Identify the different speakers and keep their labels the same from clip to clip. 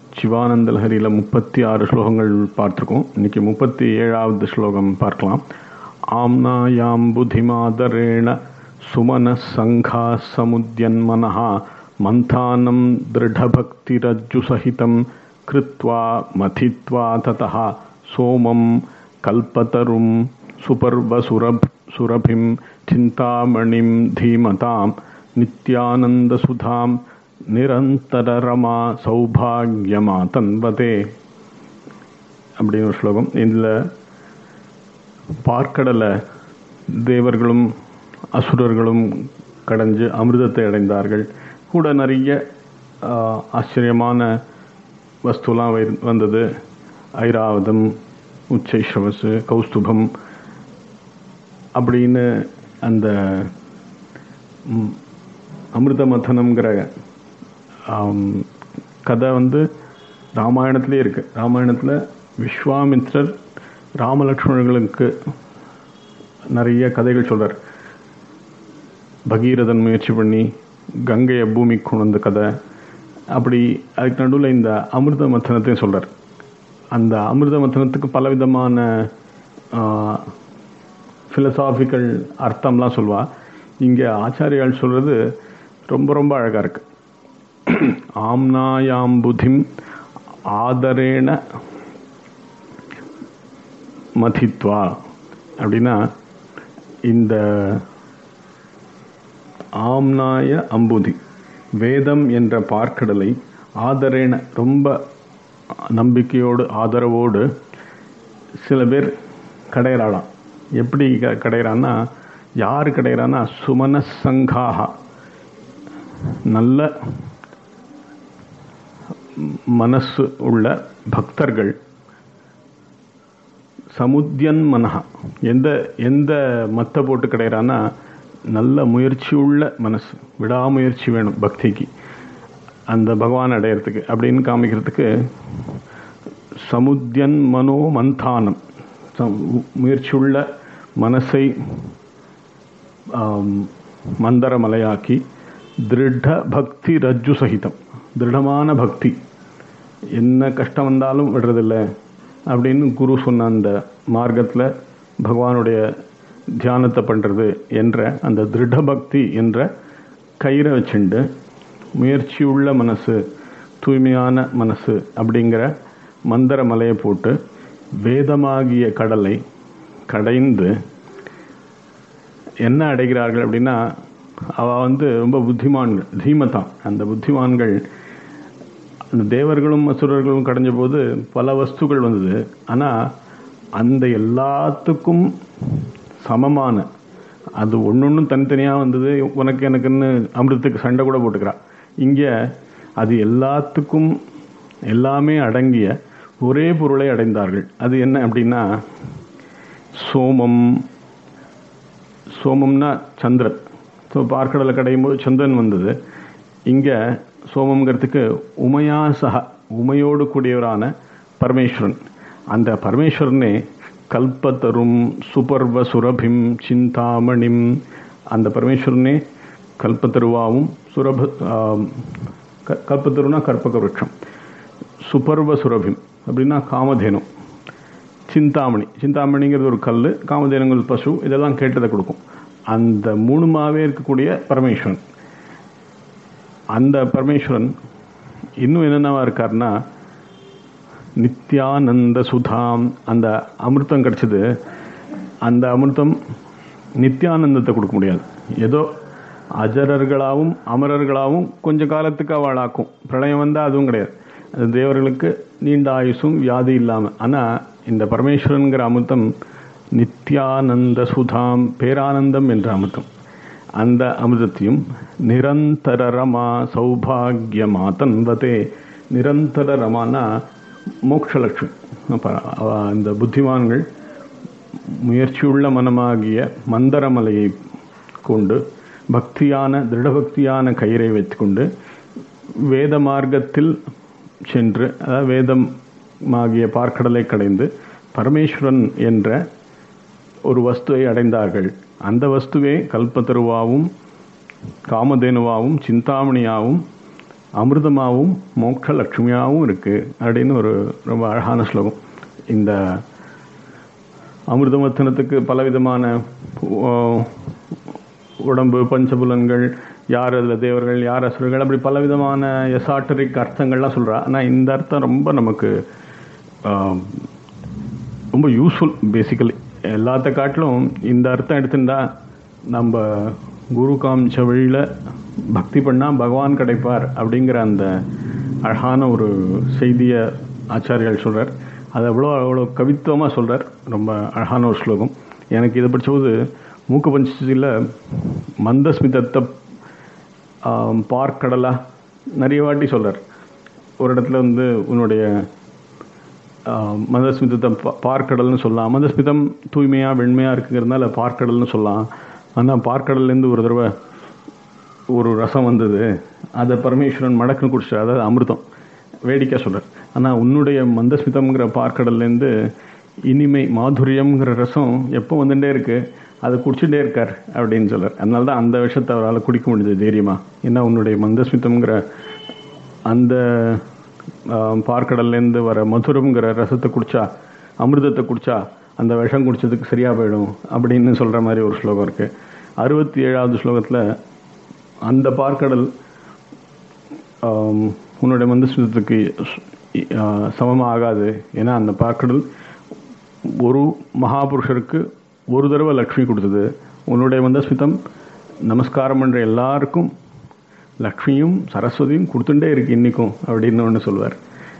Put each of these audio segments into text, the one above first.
Speaker 1: சிவானந்த லஹரியில் முப்பத்தி ஆறு ஸ்லோகங்கள் பார்த்துருக்கோம் இன்னைக்கு முப்பத்தி ஏழாவது ஸ்லோகம் பார்க்கலாம் ஆம்னாயாம் புத்திமாதரேண சுமன சங்கா சமுத்யன்மனः மந்தானம் திருடபக்திரஜ்ஜுசகிதம் கிருத்வா மதித்வா ததः சோமம் கல்பதரும் சுபர்வசுரப் சுரபிம் சிந்தாமணிம் தீமதாம் நித்யானந்தசுதாம் நிரந்தரரமா சௌபாகியமா தன்வதே அப்படின்னு ஒரு ஸ்லோகம் இதில் பார்க்கடலை தேவர்களும் அசுரர்களும் கடைஞ்சு அமிர்தத்தை அடைந்தார்கள் கூட நிறைய ஆஹ், ஆச்சரியமான வஸ்துலாம் வை- வந்தது ஐராவதம் உச்சை ஸ்ரவசு கௌஸ்துபம் அப்படின்னு அந்த ம், அமிர்த மதனம்ங்கிற ஆம், கதை வந்து ராமாயணத்திலே இருக்கு ராமாயணத்தில் விஸ்வாமித்ரர் ராமலக்ஷ்மணர்களுக்கு நிறைய கதைகள் சொல்றார் பகீரதன் முயற்சி பண்ணி கங்கையை பூமிக்கு கொண்டு வந்த கதை அப்படி அதுக்கு நடுவில் இந்த அமிர்த மத்தனத்தையும் சொல்றார் அந்த அமிர்த மத்தனத்துக்கு பலவிதமான ஃபிலசாபிக்கல் அர்த்தம்லாம் சொல்வா இங்கே ஆச்சாரியால் சொல்றது ரொம்ப ரொம்ப அழகா இருக்கு ஆம்னாயாம் புத்திம் ஆதரேண மதித்வா அப்படின்னா இந்த ஆம்னாய அம்புதி வேதம் என்ற பார்க்கடலை ஆதரேன ரொம்ப நம்பிக்கையோடு ஆதரவோடு சில பேர் கடையிறாளாம் எப்படி க- கடையிறான்னா யார் கடையிறான்னா சுமன சங்காக நல்ல மனசு உள்ள பக்தர்கள் சமுத்தியன் மனஹா எந்த எந்த மத்த போட்டு கிடையிறான்னா நல்ல முயற்சி உள்ள மனசு விடாமுயற்சி வேணும் பக்திக்கு அந்த பகவான் அடையிறதுக்கு அப்படின்னு காமிக்கிறதுக்கு சமுத்தியன் மனோ மந்தானம் சம்- முயற்சியுள்ள மனசை ஆம், மந்தரமலையாக்கி திருட பக்தி ரஜ்ஜு சகிதம் திருடமான பக்தி என்ன கஷ்டம் வந்தாலும் விடுறதில்ல அப்படின்னு குரு சொன்ன அந்த மார்க்கத்தில் பகவானுடைய தியானத்தை பண்ணுறது என்ற அந்த திருட பக்தி என்ற கயிறை வச்சுண்டு முயற்சியுள்ள மனசு தூய்மையான மனசு அப்படிங்கிற மந்திர மலையை போட்டு வேதமாகிய கடலை கடைந்து என்ன அடைகிறார்கள் அப்படின்னா அவ வந்து ரொம்ப புத்திமான்கள் தீமதான் அந்த புத்திமான்கள் அந்த தேவர்களும் அசுரர்களும் கடைஞ்ச போது பல வஸ்துக்கள் வந்தது ஆனால் அந்த எல்லாத்துக்கும் சமமான அது ஒன்னொன்றும் தனித்தனியாக வந்தது உனக்கு எனக்குன்னு அமிர்தத்துக்கு சண்டை கூட போட்டுக்கிறா இங்கே அது எல்லாத்துக்கும் எல்லாமே அடங்கிய ஒரே பொருளை அடைந்தார்கள் அது என்ன அப்படின்னா சோமம் சோமம்னா சந்திரன் ஸோ பார்க்கடலை கடையும் போது சந்திரன் வந்தது இங்கே சோமம்ங்கிறதுக்கு உமையா சக உமையோடு கூடியவரான பரமேஸ்வரன் அந்த பரமேஸ்வரனே கல்பத்தரும் சுபர்வ சுரபிம் சிந்தாமணிம் அந்த பரமேஸ்வரனே கல்பத்தருவாவும் சுரப ஆம், க- கல்பத்தருனா கற்பக விருட்சம் சுபர்வ சுரபிம் அப்படின்னா காமதேனு சிந்தாமணி சிந்தாமணிங்கிறது ஒரு கல் காமதேனுங்கள் பசு இதெல்லாம் கேட்டதை கொடுக்கும் அந்த மூணுமாவே இருக்கக்கூடிய பரமேஸ்வரன் அந்த பரமேஸ்வரன் இன்னும் என்னென்னவா இருக்காருன்னா நித்யானந்த சுதாம் அந்த அமிர்தம் கிடைச்சது அந்த அமிர்தம் நித்யானந்தத்தை கொடுக்க முடியாது ஏதோ அஜரர்களாகவும் அமரர்களாகவும் கொஞ்ச காலத்துக்கு அவளாக்கும் பிரளயம் வந்தால் அதுவும் கிடையாது அது தேவர்களுக்கு நீண்ட ஆயுசும் வியாதி இல்லாமல் ஆனால் இந்த பரமேஸ்வரனுங்கிற அமிர்தம் நித்யானந்த சுதாம் பேரானந்தம் என்ற அமிர்தம் அந்த அமிர்தத்தையும் நிரந்தர ரமா சௌபாகியமா தன்வதே நிரந்தர ரமானா மோக்ஷலட்சுமி அப்ப அவ இந்த புத்திமான்கள் முயற்சியுள்ள மனமாகிய மந்தரமலையை கொண்டு பக்தியான திருடபக்தியான கயிறை வைத்துக்கொண்டு வேத மார்க்கத்தில் சென்று அதாவது வேதமாகிய பார்க்கடலை கடைந்து பரமேஸ்வரன் என்ற ஒரு வஸ்துவை அடைந்தார்கள் அந்த வஸ்துவே கல்பத்தருவாவும் காமதேனுவாவும் சிந்தாமணியாவும் அமிர்தமாகவும் மோட்ச லட்சுமியாகவும் இருக்கு அப்படின்னு ஒரு ரொம்ப அழகான ஸ்லோகம் இந்த அமிர்தமத்தனத்துக்கு பலவிதமான ஓ- உடம்பு பஞ்சபுலன்கள் யார் அதில் தேவர்கள் யார் அசுரர்கள் அப்படி பலவிதமான எசாட்டரிக் அர்த்தங்கள்லாம் சொல்கிறா ஆனால் இந்த அர்த்தம் ரொம்ப நமக்கு ஆம், ரொம்ப யூஸ்ஃபுல் பேசிக்கலி எல்லாத்த காட்டிலும் இந்த அர்த்தம் எடுத்துட்டா நம்ம குரு காமிச்ச வழியில் பக்தி பண்ணால் பகவான் கிடைப்பார் அப்படிங்கிற அந்த அழகான ஒரு செய்தியை ஆச்சாரியால் சொல்கிறார் அது அவ்வளோ அவ்வளோ கவித்துவமாக சொல்கிறார் ரொம்ப அழகான ஒரு ஸ்லோகம் எனக்கு இதை படித்தபோது மூக்க பஞ்சத்தில் மந்தஸ்மிதத்தை ஆம், பார்க்கடலா நிறைய வாட்டி சொல்கிறார் ஒரு இடத்துல வந்து உன்னுடைய ஆஹ் மந்தஸ்மிதத்தை பா- பார்க்கடல்னு சொல்லலாம் மந்தஸ்மிதம் தூய்மையாக வெண்மையாக இருக்குங்கிறதுனால பார்க்கடல்னு சொல்லலாம் ஆனால் பார்க்கடல்லேருந்து ஒரு தடவை ஒரு ரசம் வந்தது அதை பரமேஸ்வரன் மடக்குன்னு குடிச்சிட்டார் அதாவது அமிர்தம் வேடிக்கை சொல்கிறார் ஆனால் உன்னுடைய மந்தஸ்மிதம்ங்கிற பார்க்கடல்லேருந்து இனிமை மாதுரியம்ங்கிற ரசம் எப்போ வந்துட்டே இருக்கு அதை குடிச்சுட்டே இருக்கார் அப்படின்னு சொல்றார் அதனால தான் அந்த விஷயத்தை அவரால் குடிக்க முடிஞ்சது தைரியமா ஏன்னா உன்னுடைய மந்தஸ்மிதம்ங்கிற அந்த ஆஹ், பார்க்கடல்லேருந்து வர மதுரம்ங்கிற ரசத்தை குடிச்சா அமிர்தத்தை குடிச்சா அந்த விஷம் குடிச்சதுக்கு சரியா போயிடும் அப்படின்னு சொல்ற மாதிரி ஒரு ஸ்லோகம் இருக்கு அறுபத்தி ஏழாவது ஸ்லோகத்தில் அந்த பார்க்கடல் ஆம், உன்னுடைய மந்தஸ்மிதத்துக்கு சமமாக ஆகாது ஏன்னா அந்த பார்க்கடல் ஒரு மகாபுருஷருக்கு ஒரு தடவை லக்ஷ்மி கொடுத்தது உன்னுடைய மந்தஸ்மிதம் நமஸ்காரம் பண்ணுற எல்லாருக்கும் லக்ஷ்மியும் சரஸ்வதியும் கொடுத்துட்டே இருக்கு இன்னைக்கும் அப்படின்னு ஒன்று சொல்வார்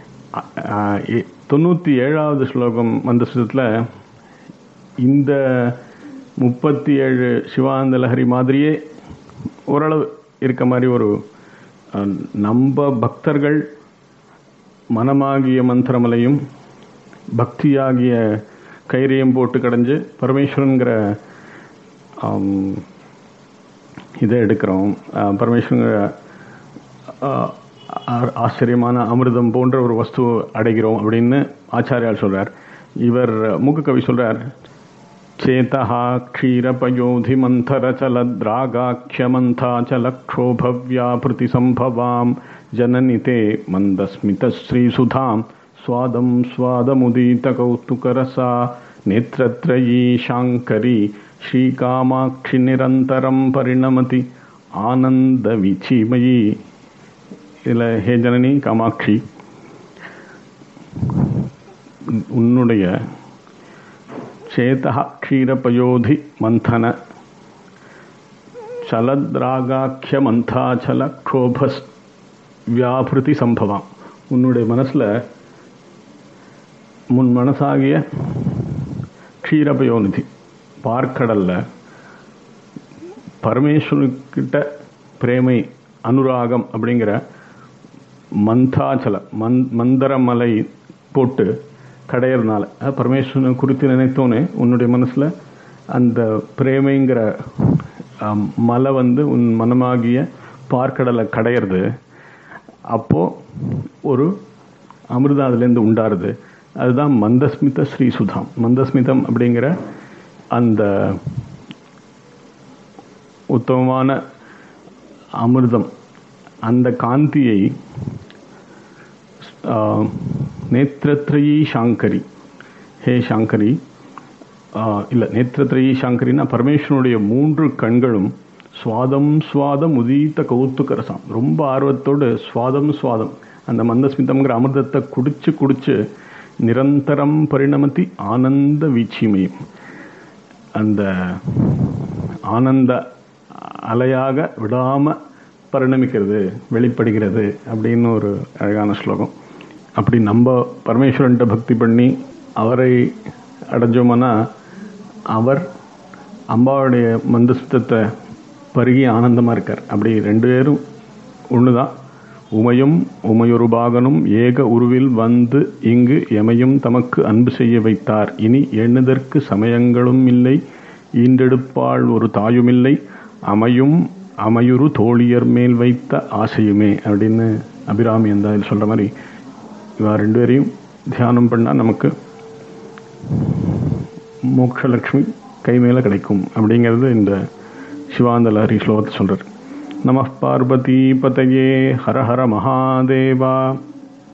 Speaker 1: தொண்ணூற்றி ஏழாவது ஸ்லோகம் மந்தஸ்மிதத்தில் இந்த முப்பத்தி ஏழு சிவானந்த லஹரி மாதிரியே ஓரளவு இருக்க மாதிரி ஒரு அஹ், நம்ம பக்தர்கள் மனமாகிய மந்திரமலையும் பக்தியாகிய கைரியம் போட்டு கடைஞ்சு பரமேஸ்வரனுங்கிற ஆம், இதை எடுக்கிறோம் அஹ், பரமேஸ்வரனுங்கிற அஹ், ஆ- ஆச்சரியமான அமிர்தம் போன்ற ஒரு வஸ்து அடைகிறோம் அப்படின்னு ஆச்சாரியால் சொல்றார் இவர் மூக்கு கவி சொல்றார் चेतः क्षीरपयोधिमन्थरचलद्रागाख्यमन्थाचलक्षोभव्यापृतिसम्भवां जननि ते मन्दस्मितश्रीसुधां स्वादं स्वादमुदीतकौतुकरसा नेत्रत्रयी शाङ्करी श्रीकामाक्षि निरन्तरं परिणमति आनन्दविचिमयी இதில் ஹே ஜனனி காமாட்சி உன்னுடைய சேதா க்ஷீரபயோதி மந்தன சலத்ராகாக்கிய மந்தாச்சல க்ஷோபஸ் வியாபிருதி சம்பவம் உன்னுடைய மனசில் முன் மனசாகிய க்ஷீரபயோநிதி பார்க்கடல்ல பரமேஸ்வரனுக்கிட்ட பிரேமை அனுராகம் அப்படிங்கிற மந்தாச்சல மந் மந்தரமலை போட்டு கடையிறதுனால அதாவது பரமேஸ்வரனை குறித்து நினைத்தோன்னே உன்னுடைய மனசில் அந்த பிரேமைங்கிற ஆம், மலை வந்து உன் மனமாகிய பார்க்கடலை கடையிறது அப்போ ஒரு அமிர்தம் அதுலேருந்து உண்டாருது அதுதான் மந்தஸ்மித ஸ்ரீசுதாம் மந்தஸ்மிதம் அப்படிங்கிற அந்த உத்தமமான அமிர்தம் அந்த காந்தியை ஆஹ், நேத்திரத்ரயி சாங்கரி ஹே சாங்கரி ஆஹ், இல்ல நேத்திரத்ரயி சாங்கரின்னா பரமேஸ்வரனுடைய மூன்று கண்களும் சுவாதம் சுவாதம் உதீத்த கௌத்துக ரசம் ரொம்ப ஆர்வத்தோடு சுவாதம் சுவாதம் அந்த மந்தஸ்மிதம்ங்கிற அமிர்தத்தை குடிச்சு குடிச்சு நிரந்தரம் பரிணமத்தி ஆனந்த வீச்சிமையும் அந்த ஆனந்த அலையாக விடாம பரிணமிக்கிறது வெளிப்படுகிறது அப்படின்னு ஒரு அழகான ஸ்லோகம் அப்படி நம்ம பரமேஸ்வரன்ட்ட பக்தி பண்ணி அவரை அடைஞ்சோம்னா அவர் அம்பாவுடைய மந்தஸ்தத்தை பருகி ஆனந்தமாக இருக்கார் அப்படி ரெண்டு பேரும் ஒன்று தான் உமையும் உமையொரு பாகனும் ஏக உருவில் வந்து இங்கு எமையும் தமக்கு அன்பு செய்ய வைத்தார் இனி எண்ணுதற்கு சமயங்களும் இல்லை ஈண்டெடுப்பாள் ஒரு தாயுமில்லை அமையும் அமையுறு தோழியர் மேல் வைத்த ஆசையுமே அப்படின்னு அபிராமி அந்த இதில் சொல்கிற மாதிரி இவா ரெண்டு பேரையும் தியானம் பண்ணால் நமக்கு மோக்ஷலக்ஷ்மி கை மேலே கிடைக்கும் அப்படிங்கிறது இந்த சிவானந்த லஹரி ஸ்லோகத்தை சொல்கிறார் நம பார்வதி பதையே ஹர ஹர மகாதேவா